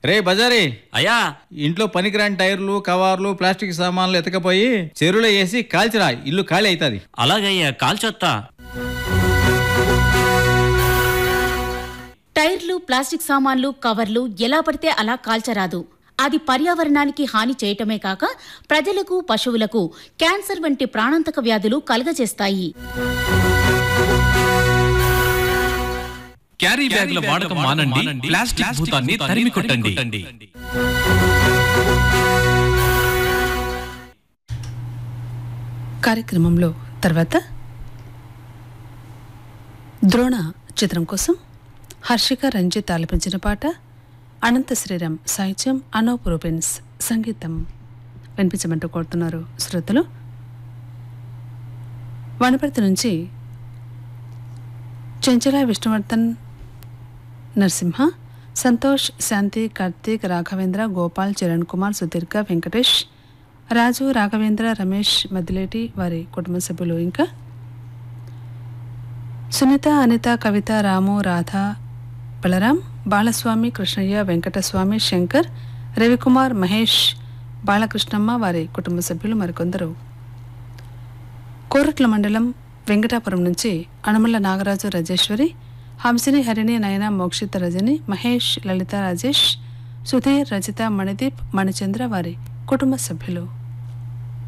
రే బజారీ అయ్యా ఇంట్లో పనికిరాని టైర్లు కవర్లు ప్లాస్టిక్ సామాన్లు ఎతకపోయి చెరువులో వేసి కాల్చిరా ఇల్లు ఖాళీ అవుతుంది అలాగయ్యా కాల్చొత్తా టైర్లు ప్లాస్టిక్ సామాన్లు కవర్లు ఎలా పడితే అలా కాల్చరాదు అది పర్యావరణానికి హాని చేయటమే కాక ప్రజలకు పశువులకు క్యాన్సర్ వంటి ప్రాణాంతక వ్యాధులు కలుగజేస్తాయి క్యారీ బ్యాగుల వాడకం మానండి ప్లాస్టిక్ భూతాన్ని తరిమి కొట్టండి కార్యక్రమంలో తర్వాత ద్రోణ చిత్రం కోసం హర్షిక రంజిత్ ఆలపించిన పాట అనంత శ్రీరామ్ సాహిత్యం అనూప్ రూబెన్స్ సంగీతం వినిపించమంటూ కోరుతున్నారు శ్రోతలు వనపర్తి నుంచి చెంచల విష్ణువర్ధన్ నరసింహ సంతోష్ శాంతి కార్తీక్ రాఘవేంద్ర గోపాల్ చరణ్ కుమార్ సుదీర్ఘ వెంకటేష్ రాజు రాఘవేంద్ర రమేష్ మదిలేటి వారి కుటుంబ సభ్యులు ఇంకా సునీత అనిత కవిత రాము రాధ బలరాం బాలస్వామి కృష్ణయ్య వెంకటస్వామి శంకర్ రవికుమార్ మహేష్ బాలకృష్ణమ్మ వారి కుటుంబ సభ్యులు మరికొందరు కోరట్ల మండలం వెంకటాపురం నుంచి అనుమల నాగరాజు రాజేశ్వరి హంసిని హరిణి నయన మోక్షిత రజని మహేష్ లలిత రాజేష్ సుధీర్ రజిత మణిదీప్ మణిచంద్ర వారి కుటుంబ సభ్యులు